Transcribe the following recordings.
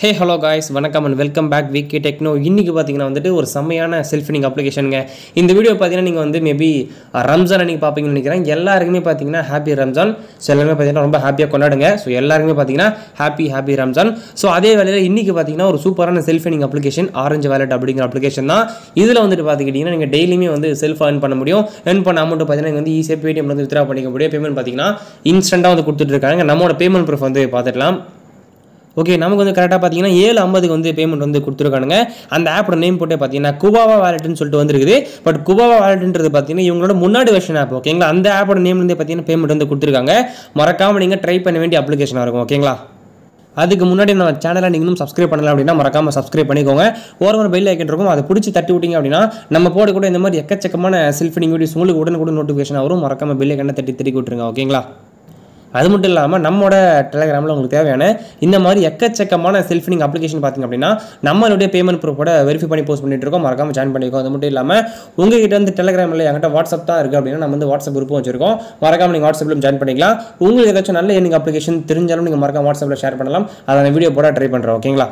ஹே hello guys வணக்கம் and welcome back VK Techno இன்றைக்கி பார்த்தீங்கன்னா வந்துட்டு ஒரு செம்மையான செல்ஃபினிங் அப்ளிகேஷனுங்க இந்த வீடியோ பார்த்தீங்கன்னா நீங்கள் வந்து மேபி ரம்ஜான் அன்றைக்கி பார்ப்பீங்கன்னு நினைக்கிறேன் எல்லாருக்குமே பார்த்தீங்கன்னா ஹாப்பி ரம்ஜான் ஸோ எல்லாருமே பார்த்தீங்கன்னா ரொம்ப ஹாப்பியாக கொண்டாடுங்க ஸோ எல்லாருக்குமே பார்த்தீங்கன்னா ஹாப்பி ஹாப்பி ரம்ஜான் ஸோ அதே வேளையில் இன்றைக்கி பார்த்தீங்கன்னா ஒரு சூப்பரான செல்ஃபினிங் அப்ளிகேஷன் ஆரஞ்சு வேலட் அப்படிங்கிற அப்ளிகேஷன் தான் இதில் வந்துட்டு பார்த்துக்கிட்டிங்கன்னா நீங்கள் டெய்லியுமே வந்து செல்ஃப் earn பண்ண முடியும் earn பண்ண அமௌண்ட் பார்த்தீங்கன்னா நீங்கள் வந்து ஈஸியாக பேடிஎம் வந்து வித்ரா பண்ணிக்க முடியும் பேமெண்ட் பார்த்தீங்கன்னா இன்ஸ்டண்ட்டாக வந்து கொடுத்துட்டு இருக்காங்க நம்மளோட பேமெண்ட் ப்ரூஃப் வந்து பார்த்துக்கலாம் ஓகே நமக்கு வந்து கரெக்டாக பார்த்தீங்கன்னா ஏழு ஐம்பதுக்கு வந்து பேமெண்ட் வந்து கொடுத்துருக்கானுங்க அந்த ஆப்போட நேம் போட்டே பார்த்தீங்கன்னா குபாவா வாலெட்னு சொல்லிட்டு வந்துருக்குது பட் குபாவா வாலெட்ன்றது பார்த்தீங்கன்னா இவங்களோட முன்னாடி வெர்ஷன் ஆப் ஓகேங்களா அந்த ஆப்போட நேம்லேருந்து பார்த்தீங்கன்னா பேமெண்ட் வந்து கொடுத்துருக்காங்க மறக்காமல் நீங்கள் ட்ரை பண்ண வேண்டிய அப்ளிகேஷனாக இருக்கும் ஓகேங்களா அதுக்கு முன்னாடி நம்ம சேனலை நீங்கள் இன்னும் சப்ஸ்கிரைப் பண்ணல அப்படின்னா மறக்காம சப்ஸ்கிரைப் பண்ணிக்கோங்க ஒரு ஒரு பெல் ஐக்கன் இருக்கும் அதை பிடிச்சி தட்டி விட்டீங்க அப்படின்னா நம்ம போட கூட இந்த மாதிரி எக்கச்சக்கமான செல்ஃபினிங் வீடியோஸ் உங்களுக்கு உடனுக்குடன் நோட்டிஃபிகேஷன் வரும் மறக்காம பெல் ஐக்கனை தட்டி தட்டி விட்டுருங்க ஓகேங்களா அது மட்டும் இல்லாமல் நம்மளோட டெலிகிராமில் உங்களுக்கு தேவையான இந்த மாதிரி எக்கச்சக்கமான செல்ஃபினிங் அப்ளிகேஷன் பார்த்தீங்க அப்படின்னா நம்மளுடைய பேமெண்ட் ப்ரூஃபோட வெரிஃபை பண்ணி போஸ்ட் பண்ணிட்டு இருக்கோம் மறக்காம ஜாயின் பண்ணிக்கோ அது மட்டும் இல்லாமல் உங்ககிட்ட வந்து டெலிகிராமில் என்கிட்ட வாட்ஸ்அப் தான் இருக்குது அப்படின்னா நம்ம வந்து வாட்ஸ்அப் குரூப்பும் வச்சிருக்கோம் மறக்காம நீங்கள் வாட்ஸ்அப்பில் ஜாயின் பண்ணிக்கலாம் உங்களுக்கு ஏதாச்சும் நல்ல எண்ணிங் அப்ளிகேஷன் தெரிஞ்சாலும் நீங்கள் மறக்காம வாட்ஸ்அப்பில் ஷேர் பண்ணலாம் அதை நான் வீடியோ போட ட்ரை பண்ணுறேன் ஓகேங்களா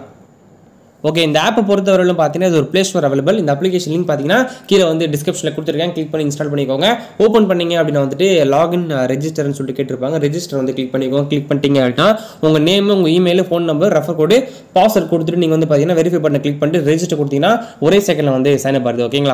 ஓகே இந்த ஆப்பை பொறுத்தவரையிலும் பார்த்தீங்கன்னா இது ஒரு ப்ளே ஸ்டோர் அவைலபிள் இந்த அப்ளிகேஷன் லிங்க் பார்த்தீங்கன்னா கீழே வந்து டிஸ்கிரிப்ஷனில் கொடுத்துருக்கேன் கிளிக் பண்ணி இன்ஸ்டால் பண்ணிக்கோங்க ஓப்பன் பண்ணீங்க அப்படின்னா வந்துட்டு லாகின் ரெஜிஸ்டர்னு சொல்லிட்டு கேட்டிருப்பாங்க ரெஜிஸ்டர் வந்து கிளிக் பண்ணிக்கோங்க கிளிக் பண்ணிட்டீங்க அப்படின்னா உங்கள் நேம் உங்கள் email phone number refer code password கொடுத்துட்டு நீங்கள் வந்து பார்த்தீங்கன்னா வெரிஃபை பண்ண கிளிக் பண்ணிட்டு ரெஜிஸ்டர் கொடுத்தீங்கன்னா ஒரே செகண்டில் வந்து சைன் அப் ஆகுது ஓகேங்களா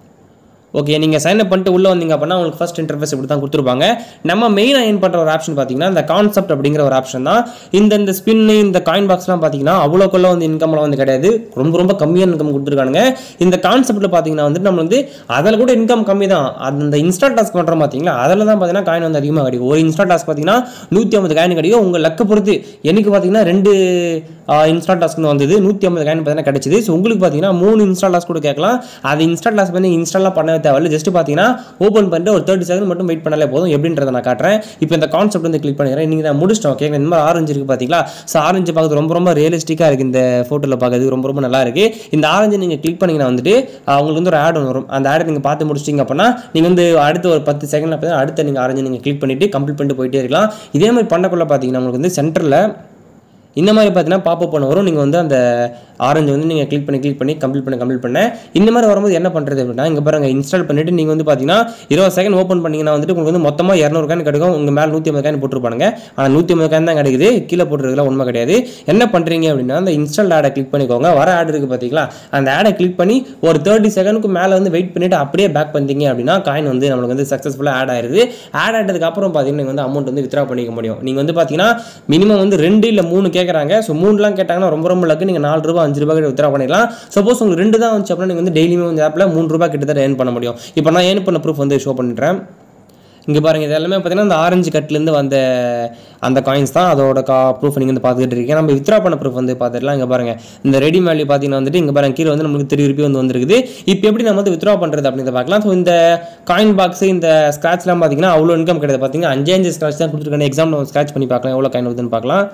ஓகே நீங்கள் சைன் அப் பண்ணிட்டு உள்ளே வந்தீங்க அப்படின்னா உங்களுக்கு ஃபஸ்ட் இன்டர்ஃபேஸ் இப்படி தான் கொடுத்துருப்பாங்க நம்ம மெயினாக ஏன் பண்ணுற ஒரு ஆப்ஷன் பார்த்தீங்கன்னா இந்த கான்செப்ட் அப்படிங்கிற ஒரு ஆப்ஷன் தான் இந்த இந்த ஸ்பின்னு இந்த காயின் பாக்ஸ்லாம் பார்த்தீங்கன்னா அவ்வளோக்குள்ள வந்து இன்கம்லாம் வந்து கிடையாது ரொம்ப ரொம்ப கம்மியான இன்கம் கொடுத்துருக்கானுங்க இந்த கான்செப்ட்டில் பார்த்தீங்கன்னா வந்து நம்ம வந்து அதில் கூட இன்கம் கம்மி தான் அந்த இன்ஸ்டா டாஸ்க் பண்ணுறோம் பார்த்தீங்களா அதில் தான் பார்த்தீங்கன்னா காயின் வந்து அதிகமாக கிடைக்கும் ஒரு இன்ஸ்டா டாஸ்க் பார்த்தீங்கன்னா நூற்றி ஐம்பது காயின் கிடைக்கும் உங்கள் லக்க பொறுத்து எனக்கு பார்த்தீங்கன்னா ரெண்டு இன்ஸ்டா டாஸ்க்னு வந்தது நூற்றி ஐம்பது காயின் பார்த்தீங்கன்னா கிடைச்சிது ஸோ உங்களுக்கு பார்த்தீங்கன்னா மூணு இன்ஸ்டா டாஸ்க் கூட கேட்கலாம் அது இன்ஸ்டா டாஸ்க் வந்து இன்ஸ்டாலாம் பண்ண தேவையில்ல ஜஸ்ட் பார்த்தீங்கன்னா ஓப்பன் பண்ணிட்டு ஒரு தேர்ட்டி செகண்ட் மட்டும் வெயிட் பண்ணாலே போதும் எப்படின்றத நான் காட்டுறேன் இப்போ இந்த கான்செப்ட் வந்து கிளிக் பண்ணிக்கிறேன் நீங்கள் நான் முடிச்சிட்டோம் ஓகே இந்த மாதிரி ஆரஞ்சு இருக்குது பார்த்தீங்களா ஸோ ஆரஞ்சு பார்க்குறது ரொம்ப ரொம்ப ரியலிஸ்டிக்காக இருக்குது இந்த ஃபோட்டோவில் பார்க்கறது ரொம்ப ரொம்ப நல்லா இருக்குது இந்த ஆரஞ்சு நீங்கள் கிளிக் பண்ணிங்கன்னா வந்துட்டு அஹ், உங்களுக்கு வந்து ஒரு ஆட் ஒன்று வரும் அந்த ஆடை நீங்கள் பார்த்து முடிச்சிட்டிங்க அப்படின்னா நீங்கள் வந்து அடுத்த ஒரு பத்து செகண்டில் பார்த்தீங்கன்னா அடுத்த நீங்கள் ஆரஞ்சு நீங்கள் கிளிக் பண்ணிவிட்டு கம்ப்ளீட் பண்ணிட்டு போயிட்டே இருக்கலாம் இதே மாதிரி பண்ணக்குள்ள பார்த்தீங்கன்னா உங்களுக்கு வந்து சென்டரில் இந்த மாதிரி பார்த்தீங்கன்னா பாப்பப் பண்ண வரும் நீங்கள் வந்து அந்த ஆரஞ்சு வந்து நீங்கள் கிளிக் பண்ணி கிளிக் பண்ணி கம்ப்ளீட் பண்ணி கம்ப்ளீட் பண்ண இந்த மாதிரி வரும்போது என்ன பண்ணுறது அப்படின்னா இங்கே பாருங்க இன்ஸ்டால் பண்ணிட்டு நீங்கள் வந்து பார்த்தீங்கன்னா இருபது செகண்ட் ஓப்பன் பண்ணீங்கன்னா வந்துட்டு உங்களுக்கு வந்து மொத்தமாக இரநூறு காயின் கிடைக்கும் உங்கள் மேலே நூற்றி ஐம்பது காயின் போட்டுருப்பாங்க ஆனால் நூற்றி ஐம்பது காயின் தான் கிடைக்குது கீழே போட்டுருக்குலாம் உண்மை கிடையாது என்ன பண்ணுறீங்க அப்படின்னா அந்த இன்ஸ்டால் ஆடை கிளிக் பண்ணிக்கோங்க வர ஆட் இருக்குது பார்த்தீங்களா அந்த ஆடை கிளிக் பண்ணி ஒரு தேர்ட்டி செகண்டுக்கு மேலே வந்து வெயிட் பண்ணிட்டு அப்படியே பேக் பண்ணிட்டீங்க அப்படின்னா காயின் வந்து நம்மளுக்கு வந்து சக்ஸஸ்ஃபுல்லாக ஆட் ஆயிருது ஆட் ஆகிட்டதுக்கு அப்புறம் பார்த்தீங்கன்னா நீங்கள் வந்து அமௌண்ட் வந்து வித்ரா பண்ணிக்க முடியும் நீங்கள் வந்து பார்த்தீங்கன்னா மினிமம் வந்து ரெண்டு இல்லை மூணு கேட்குறாங்க ஸோ மூணுலாம் கேட்டாங்கன்னா ரொம்ப ரொம்ப லக்கு நீங்கள் நாலு ரூபா அஞ்சு ரூபாய் வித்ரா பண்ணிடலாம் சப்போஸ் உங்களுக்கு ரெண்டு தான் வந்துச்சு அப்படின்னா நீங்கள் வந்து டெய்லியுமே வந்து ஆப்பில் மூணு ரூபாய் கிட்டத்தட்ட ஏர்ன் பண்ண முடியும் இப்போ நான் ஏர்ன் பண்ண ப்ரூஃப் வந்து ஷோ பண்ணிடுறேன் இங்கே பாருங்கள் இது எல்லாமே பார்த்தீங்கன்னா இந்த ஆரஞ்சு கட்லேருந்து வந்த அந்த காயின்ஸ் தான் அதோட கா ப்ரூஃப் நீங்கள் வந்து பார்த்துக்கிட்டு இருக்கீங்க நம்ம வித்ரா பண்ண ப்ரூஃப் வந்து பார்த்துக்கலாம் இங்கே பாருங்கள் இந்த ரெடி வேல்யூ பார்த்தீங்கன்னா வந்துட்டு இங்கே பாருங்க கீழே வந்து நமக்கு த்ரீ ருபி வந்து வந்திருக்குது இப்போ எப்படி நம்ம வந்து வித்ரா பண்ணுறது அப்படின்றத பார்க்கலாம் ஸோ இந்த காயின் பாக்ஸ் இந்த ஸ்க்ராட்ச்லாம் பார்த்தீங்கன்னா அவ்வளோ இன்கம் கிடையாது பார்த்தீங்கன்னா அஞ்சு அஞ்சு ஸ்க்ராட்ச் தான் கொடுத்துருக்காங்க எக்ஸாம் நம்ம ஸ்க்ராட்ச் பண்ணி பார்க்கலாம் எவ்வளோ காயின் வருதுன்னு பார்க்கலாம்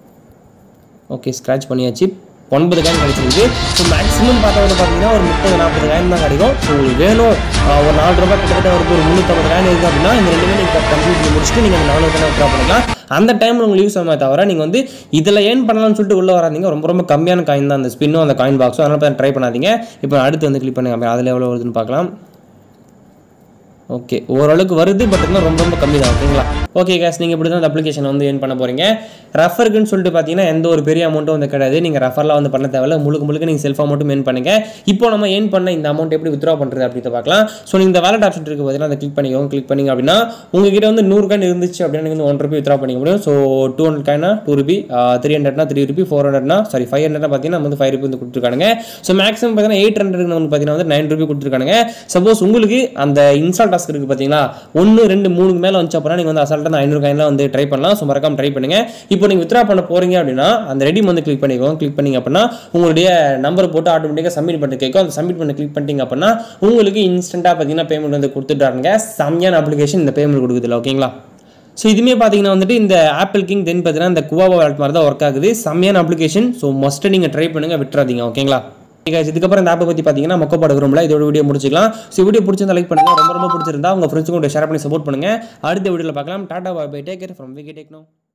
ஓகே ஸ்க்ராட்ச் பண்ணியாச்சு ஒன்பது காயின் கிடைச்சிருக்கு ஸோ மேக்ஸிமம் பார்த்தா வந்து பார்த்தீங்கன்னா ஒரு முப்பது நாற்பது காயின் தான் கிடைக்கும் ஸோ உங்களுக்கு வேணும் ஆஹ் ஒரு நாலு ரூபாய் கிட்டத்தட்ட ஒரு ஒரு முந்நூற்றம்பது காயின் இருக்குது அப்படின்னா இந்த ரெண்டுமே நீங்கள் கம்ப்ளீட் பண்ணி முடிச்சுட்டு நீங்கள் இந்த நானூறு காயின் வித்ரா பண்ணிக்கலாம் அந்த டைமில் உங்களுக்கு யூஸ் ஆகாம தவிர நீங்கள் வந்து இதில் ஏன் பண்ணலாம்னு சொல்லிட்டு உள்ளே வராதீங்க ரொம்ப ரொம்ப கம்மியான காயின் தான் அந்த ஸ்பின்னும் அந்த காயின் பாக்ஸும் அதனால் ட்ரை பண்ணாதீங்க இப்போ அடுத்து வந்து கிளிக் பண்ணுங்க அதில் எவ்வளோ வருதுன்னு பார்க்கலாம் ஓகே ஓரளவுக்கு வருது பட் இன்னும் ரொம்ப ரொம்ப கம்மி தான் ஓகேங்களா ஓகே கேஸ் நீங்கள் இப்படி தான் அந்த அப்ளிகேஷன் வந்து ஏன் பண்ண போகிறீங்க ரெஃபருக்குன்னு சொல்லிட்டு பார்த்தீங்கன்னா எந்த ஒரு பெரிய அமௌண்ட்டும் வந்து கிடையாது நீங்கள் ரெஃபர்லாம் வந்து பண்ண தேவையில்ல முழுக்க முழுக்க நீங்கள் செல்ஃபாக மட்டும் ஏன் பண்ணுங்க இப்போ நம்ம ஏன் பண்ண இந்த அமௌண்ட் எப்படி வித்ரா பண்ணுறது அப்படின்னு பார்க்கலாம் ஸோ நீங்கள் இந்த வேலட் ஆப்ஷன் இருக்குது பார்த்தீங்கன்னா அதை கிளிக் பண்ணிக்கோங்க கிளிக் பண்ணிங்க அப்படின்னா உங்ககிட்ட வந்து நூறு காயின் இருந்துச்சு அப்படின்னா நீங்கள் வந்து ஒன் ருபி வித்ரா பண்ணிக்க முடியும் ஸோ டூ ஹண்ட்ரட் காயினா டூ ருபி த்ரீ ஹண்ட்ரட்னா த்ரீ ருபி ஃபோர் ஹண்ட்ரட்னா சாரி ஃபைவ் ஹண்ட்ரட்னா பார்த்தீங்கன்னா நம்ம வந்து ஃபைவ் ருபி வந்து கொடுத்துருக்காங்க ஸோ மேக்ஸிமம் பார்த்தீங்கன்னா எயிட் ஹண்ட்ரட் வந்து பார்த்தீங்கன்னா வந்து நைன் ருபி கொடுத்துருக்காங்க சப்போஸ் உங்களுக்கு அந்த இன்ஸ்டால் டாஸ்க் இருக்குது பார்த்தீங்களா ஒன்று ரெண்டு மூணுக்கு மேலே வந்துச்சு அப்படின்னா நீங்கள் வந்து அசால்ட்டாக ஐநூறு காயின்லாம் வந்து ட்ரை பண்ணலாம் ஸோ மறக்காம ட்ரை பண்ணுங்க இப்போ நீங்கள் வித்ரா பண்ண போறீங்க அப்படின்னா அந்த ரெடிம் வந்து கிளிக் பண்ணிக்கோங்க கிளிக் பண்ணீங்க அப்படின்னா உங்களுடைய நம்பர் போட்டு ஆட்டோமேட்டிக்காக சப்மிட் பண்ணி கேட்கும் அந்த சப்மிட் பண்ணி கிளிக் பண்ணிட்டீங்க அப்படின்னா உங்களுக்கு இன்ஸ்டன்ட்டாக பார்த்தீங்கன்னா பேமெண்ட் வந்து கொடுத்துட்டாருங்க செம்மையான அப்ளிகேஷன் இந்த பேமெண்ட் கொடுக்குதுல ஓகேங்களா ஸோ இதுவுமே பார்த்தீங்கன்னா வந்துட்டு இந்த ஆப்பிள் கிங் தென் பார்த்தீங்கன்னா இந்த குவாவா வாலெட் மாதிரி தான் ஒர்க் ஆகுது செம்மையான அப்ளிகேஷன் ஸோ மஸ்ட்டு நீங்கள் ட்ரை பண்ணுங்கள் விட்டுறாதீங்க ஓகேங்களா guys, இதுக்கப்புறம் இந்த ஆப்பை பற்றி பார்த்தீங்கன்னா மொக்கப்பாடு விரும்பல இதோட வீடியோ முடிச்சிக்கலாம் ஸோ வீடியோ பிடிச்சிருந்தா லைக் பண்ணுங்க ரொம்ப ரொம்ப பிடிச்சிருந்தா உங்கள் ஃப்ரெண்ட்ஸுக்கும் ஷேர் பண்ணி சப்போர்ட் பண்ணுங்க அடுத்த வீடியோவில் பார்க்கலாம் tata bye take care from VK techno